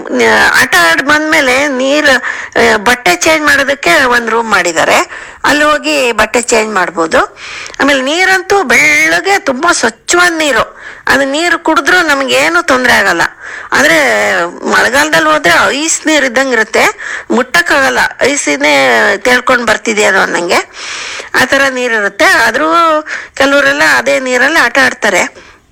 ನ- ಆಟ ಆಡಿ ಬಂದ್ಮೇಲೆ ನೀರು ಆ, ಬಟ್ಟೆ ಚೇಂಜ್ ಮಾಡೋದಕ್ಕೆ ಒಂದು ರೂಮ್ ಮಾಡಿದ್ದಾರೆ ಅಲ್ಲಿ ಹೋಗಿ ಬಟ್ಟೆ ಚೇಂಜ್ ಮಾಡ್ಬೋದು ಆಮೇಲೆ ನೀರಂತೂ ಬೆಳ್ಳಗೆ ತುಂಬ ಸ್ವಚ್ಛವಾದ ನೀರು ಅದು ನೀರು ಕುಡಿದ್ರೂ ನಮಗೇನು ತೊಂದರೆ ಆಗಲ್ಲ ಆದರೆ ಮಳೆಗಾಲದಲ್ಲಿ ಹೋದ್ರೆ ಐಸ್ ನೀರು ಇದ್ದಂಗೆ ಇರುತ್ತೆ ಮುಟ್ಟಕ್ಕಾಗಲ್ಲ ಐಸಿನೇ ತೇಳ್ಕೊಂಡು ಬರ್ತಿದೆಯೇನೋ ಅನ್ನಂಗೆ ಆ ಥರ ನೀರಿರುತ್ತೆ ಆದರೂ ಕೆಲವರೆಲ್ಲ ಅದೇ ನೀರಲ್ಲಿ ಆಟ ಆಡ್ತಾರೆ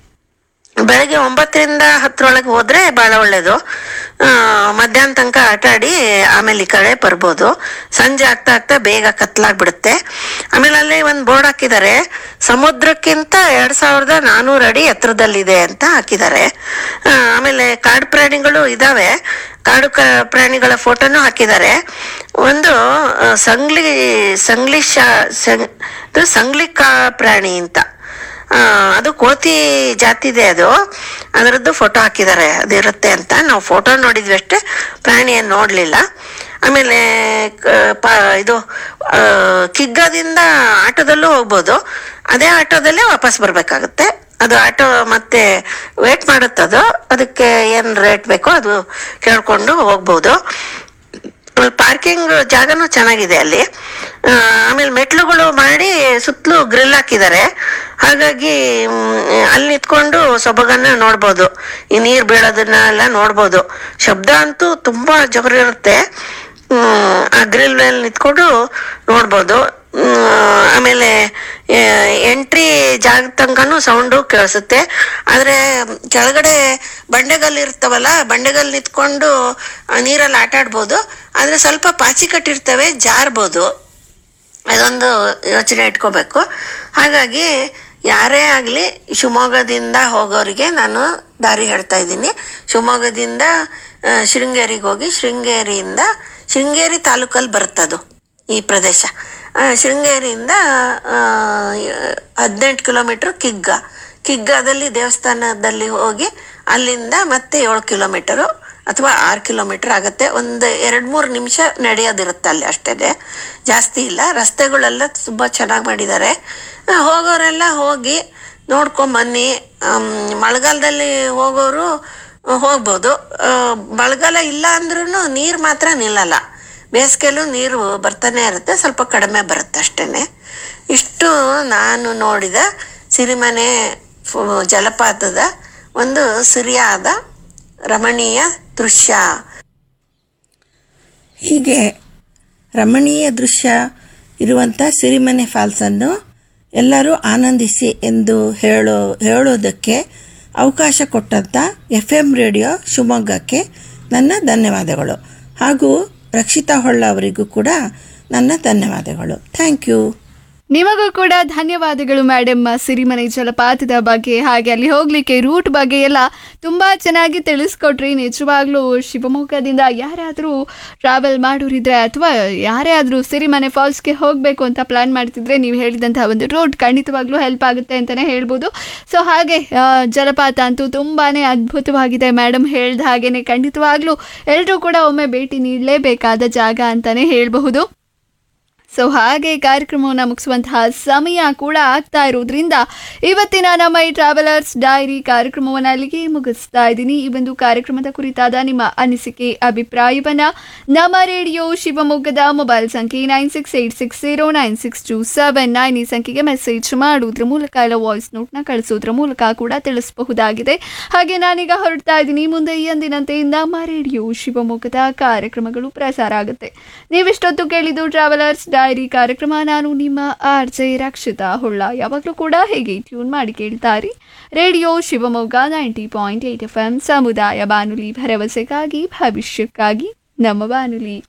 ಬೆಳಗ್ಗೆ ಒಂಬತ್ತರಿಂದ ಹತ್ತರೊಳಗೆ ಹೋದ್ರೆ ಬಹಳ ಒಳ್ಳೇದು ಆ, ಮಧ್ಯಾಹ್ನ ತನಕ ಆಟ ಆಡಿ ಆಮೇಲೆ ಈ ಕಡೆ ಬರ್ಬೋದು ಸಂಜೆ ಆಗ್ತಾ ಆಗ್ತಾ ಬೇಗ ಕತ್ಲಾಗ್ಬಿಡುತ್ತೆ ಆಮೇಲೆ ಅಲ್ಲಿ ಒಂದು ಬೋರ್ಡ್ ಹಾಕಿದ್ದಾರೆ ಸಮುದ್ರಕ್ಕಿಂತ ಎರಡ್ ಸಾವಿರದ ನಾನೂರು ಅಡಿ ಎತ್ತರದಲ್ಲಿದೆ ಅಂತ ಹಾಕಿದ್ದಾರೆ ಆ, ಆಮೇಲೆ ಕಾಡು ಪ್ರಾಣಿಗಳು ಇದಾವೆ ಕಾಡು ಕ ಪ್ರಾಣಿಗಳ ಫೋಟೋನು ಹಾಕಿದ್ದಾರೆ ಒಂದು ಆ, ಸಂಗ್ಲಿ ಸಂಗ್ಲಿ ಶಾ ಸಂ- ಇದು ಸಂಗ್ಲಿಕಾ ಪ್ರಾಣಿ ಅಂತ ಆ, ಅದು ಕೋತಿ ಜಾತಿದೆ ಅದು ಅದರದ್ದು ಫೋಟೋ ಹಾಕಿದ್ದಾರೆ ಅದಿರುತ್ತೆ ಅಂತ ನಾವು ಫೋಟೋ ನೋಡಿದ್ವಿ ಅಷ್ಟೇ ಪ್ರಾಣಿಯನ್ನು ನೋಡಲಿಲ್ಲ ಆಮೇಲೆ ಕ- ಪ ಇದು ಆ, ಕಿಗ್ಗದಿಂದ ಆಟೋದಲ್ಲೂ ಹೋಗ್ಬೋದು ಅದೇ ಆಟೋದಲ್ಲೇ ವಾಪಸ್ ಬರಬೇಕಾಗುತ್ತೆ ಅದು ಆಟೋ ಮತ್ತೆ ವೇಟ್ ಮಾಡುತ್ತದು ಅದಕ್ಕೆ ಏನು ರೇಟ್ ಬೇಕೋ ಅದು ಕೇಳ್ಕೊಂಡು ಹೋಗ್ಬೋದು ಪಾರ್ಕಿಂಗ್ ಜಾಗನೂ ಚೆನ್ನಾಗಿದೆ ಅಲ್ಲಿ ಆ, ಆಮೇಲೆ ಮೆಟ್ಲುಗಳು ಮಾಡಿ ಸುತ್ತಲೂ ಗ್ರಿಲ್ ಹಾಕಿದ್ದಾರೆ ಹಾಗಾಗಿ ಮ್, ಅಲ್ಲಿ ನಿಂತ್ಕೊಂಡು ಸೊಬಗನ್ನ ನೋಡ್ಬೋದು ಈ ನೀರು ಬೀಳೋದನ್ನ ಎಲ್ಲ ನೋಡ್ಬೋದು ಶಬ್ದ ಅಂತೂ ತುಂಬಾ ಜೋರಿರುತ್ತೆ ಹ್ಮ್, ಆ ಗ್ರಿಲ್ ಮೇಲೆ ನಿಂತ್ಕೊಂಡು ನೋಡ್ಬೋದು ಹ್ಮ್, ಆಮೇಲೆ ಎಂಟ್ರಿ ಜಾಗ ತನಕನೂ ಸೌಂಡು ಕೇಳಿಸುತ್ತೆ ಆದರೆ ಕೆಳಗಡೆ ಬಂಡೆಗಲ್ ಇರ್ತಾವಲ್ಲ ಬಂಡೆಗಲ್ ನಿಂತ್ಕೊಂಡು ಆ ನೀರಲ್ಲಿ ಆಟ ಆಡ್ಬೋದು ಆದರೆ ಸ್ವಲ್ಪ ಪಾಚಿ ಕಟ್ಟಿರ್ತವೆ ಜಾರ್ಬೋದು ಅದೊಂದು ಯೋಚನೆ ಇಟ್ಕೋಬೇಕು ಹಾಗಾಗಿ ಯಾರೇ ಆಗಲಿ ಶಿವಮೊಗ್ಗದಿಂದ ಹೋಗೋರಿಗೆ ನಾನು ದಾರಿ ಹೇಳ್ತಾ ಇದ್ದೀನಿ ಶಿವಮೊಗ್ಗದಿಂದ ಆ, ಶೃಂಗೇರಿಗೆ ಹೋಗಿ ಶೃಂಗೇರಿಯಿಂದ ಶೃಂಗೇರಿ ತಾಲೂಕಲ್ಲಿ ಬರುತ್ತದು ಈ ಪ್ರದೇಶ ಆ, ಶೃಂಗೇರಿಯಿಂದ ಹದಿನೆಂಟು ಕಿಲೋಮೀಟ್ರ್ ಕಿಗ್ಗ ಕಿಗ್ಗದಲ್ಲಿ ದೇವಸ್ಥಾನದಲ್ಲಿ ಹೋಗಿ ಅಲ್ಲಿಂದ ಮತ್ತೆ ಏಳು ಕಿಲೋಮೀಟರು ಅಥವಾ ಆರು ಕಿಲೋಮೀಟರ್ ಆಗುತ್ತೆ ಒಂದು ಎರಡು ಮೂರು ನಿಮಿಷ ನಡೆಯೋದಿರುತ್ತೆ ಅಲ್ಲಿ ಅಷ್ಟೇ ಜಾಸ್ತಿ ಇಲ್ಲ ರಸ್ತೆಗಳೆಲ್ಲ ತುಂಬ ಚೆನ್ನಾಗಿ ಮಾಡಿದ್ದಾರೆ ಆ, ಹೋಗೋರೆಲ್ಲ ಹೋಗಿ ನೋಡ್ಕೊಂಬನ್ನಿ ಆಮ್, ಮಳೆಗಾಲದಲ್ಲಿ ಹೋಗೋರು ಆ, ಹೋಗ್ಬೋದು ಆ, ಮಳೆಗಾಲ ಇಲ್ಲ ಅಂದ್ರೂ ನೀರು ಮಾತ್ರ ನಿಲ್ಲಲ್ಲ ಬೇಸಿಗೆಲೂ ನೀರು ಬರ್ತಾನೆ ಇರುತ್ತೆ ಸ್ವಲ್ಪ ಕಡಿಮೆ ಬರುತ್ತೆ ಅಷ್ಟೇ ಇಷ್ಟು ನಾನು ನೋಡಿದ ಸಿರಿಮನೆ ಫು- ಜಲಪಾತದ ಒಂದು ಸಿರಿಯಾದ ರಮಣೀಯ ದೃಶ್ಯ ಹೀಗೆ ರಮಣೀಯ ದೃಶ್ಯ ಇರುವಂಥ ಸಿರಿಮನೆ ಫಾಲ್ಸನ್ನು ಎಲ್ಲರೂ ಆನಂದಿಸಿ ಎಂದು ಹೇಳೋ ಹೇಳೋದಕ್ಕೆ ಅವಕಾಶ ಕೊಟ್ಟಂಥ ಎಫ್ ಎಂ ರೇಡಿಯೋ ಶಿವಮೊಗ್ಗಕ್ಕೆ ನನ್ನ ಧನ್ಯವಾದಗಳು ಹಾಗೂ ರಕ್ಷಿತಾ ಹೊಳ್ಳ ಅವರಿಗೂ ಕೂಡ ನನ್ನ ಧನ್ಯವಾದಗಳು ಥ್ಯಾಂಕ್ ಯು ನಿಮಗೂ ಕೂಡ ಧನ್ಯವಾದಗಳು ಮೇಡಮ್ ಸಿರಿಮನೆ ಜಲಪಾತದ ಬಗ್ಗೆ ಹಾಗೆ ಅಲ್ಲಿ ಹೋಗ್ಲಿಕ್ಕೆ ರೂಟ್ ಬಗ್ಗೆ ಎಲ್ಲ ತುಂಬಾ ಚೆನ್ನಾಗಿ ತಿಳಿಸ್ಕೊಟ್ರಿ ನಿಜವಾಗ್ಲೂ ಶಿವಮೊಗ್ಗದಿಂದ ಯಾರಾದರೂ ಟ್ರಾವೆಲ್ ಮಾಡೋರಿದ್ರೆ ಅಥವಾ ಯಾರೇ ಆದರೂ ಸಿರಿಮನೆ ಫಾಲ್ಸ್ಗೆ ಹೋಗಬೇಕು ಅಂತ ಪ್ಲಾನ್ ಮಾಡ್ತಿದ್ರೆ ನೀವು ಹೇಳಿದಂತಹ ಒಂದು ರೂಟ್ ಖಂಡಿತವಾಗ್ಲೂ ಹೆಲ್ಪ್ ಆಗುತ್ತೆ ಅಂತಲೇ ಹೇಳ್ಬೋದು ಸೊ ಹಾಗೆ ಆ, ಜಲಪಾತ ಅಂತೂ ತುಂಬಾನೇ ಅದ್ಭುತವಾಗಿದೆ ಮೇಡಮ್ ಹೇಳ್ದ ಹಾಗೇನೆ ಖಂಡಿತವಾಗ್ಲೂ ಎಲ್ಲರೂ ಕೂಡ ಒಮ್ಮೆ ಭೇಟಿ ನೀಡಲೇಬೇಕಾದ ಜಾಗ ಅಂತಲೇ ಹೇಳಬಹುದು ಸೊ ಹಾಗೆ ಕಾರ್ಯಕ್ರಮವನ್ನು ಮುಗಿಸುವಂತಹ ಸಮಯ ಕೂಡ ಆಗ್ತಾ ಇರೋದ್ರಿಂದ ಇವತ್ತಿನ ನಮ್ಮ ಈ ಟ್ರಾವೆಲರ್ಸ್ ಡೈರಿ ಕಾರ್ಯಕ್ರಮವನ್ನು ಅಲ್ಲಿಗೆ ಮುಗಿಸ್ತಾ ಇದ್ದೀನಿ ಈ ಒಂದು ಕಾರ್ಯಕ್ರಮದ ಕುರಿತಾದ ನಿಮ್ಮ ಅನಿಸಿಕೆ ಅಭಿಪ್ರಾಯವನ್ನ ನಮ್ಮ ರೇಡಿಯೋ ಶಿವಮೊಗ್ಗದ ಮೊಬೈಲ್ ಸಂಖ್ಯೆ nine six eight six zero nine six two seven nine ಈ ಸಂಖ್ಯೆಗೆ ಮೆಸೇಜ್ ಮಾಡೋದ್ರ ಮೂಲಕ ಇಲ್ಲ ವಾಯ್ಸ್ ನೋಟ್ನ ಕಳಿಸೋದ್ರ ಮೂಲಕ ಕೂಡ ತಿಳಿಸಬಹುದಾಗಿದೆ ಹಾಗೆ ನಾನೀಗ ಹೊರಡ್ತಾ ಇದ್ದೀನಿ ಮುಂದೆ ಈ ಅಂದಿನಂತೆ ನಮ್ಮ ರೇಡಿಯೋ ಶಿವಮೊಗ್ಗದ ಕಾರ್ಯಕ್ರಮಗಳು ಪ್ರಸಾರ ಆಗುತ್ತೆ ನೀವಿಷ್ಟೊತ್ತು ಕೇಳಿದ್ದು ಟ್ರಾವೆಲರ್ಸ್ ಡೈರಿ ಕಾರ್ಯಕ್ರಮ ನಾನು ನಿಮ್ಮ ಆರ್ ಜೆ ರಕ್ಷಿತಾ ಹೊಳ್ಳ ಯಾವಾಗಲೂ ಕೂಡ ಹೇಗೆ ಟ್ಯೂನ್ ಮಾಡಿ ಕೇಳ್ತಾರಿ radio Shivamogga ninety point eight F M ಸಮುದಾಯ ಬಾನುಲಿ ಭರವಸೆಗಾಗಿ ಭವಿಷ್ಯಕ್ಕಾಗಿ ನಮ್ಮ ಬಾನುಲಿ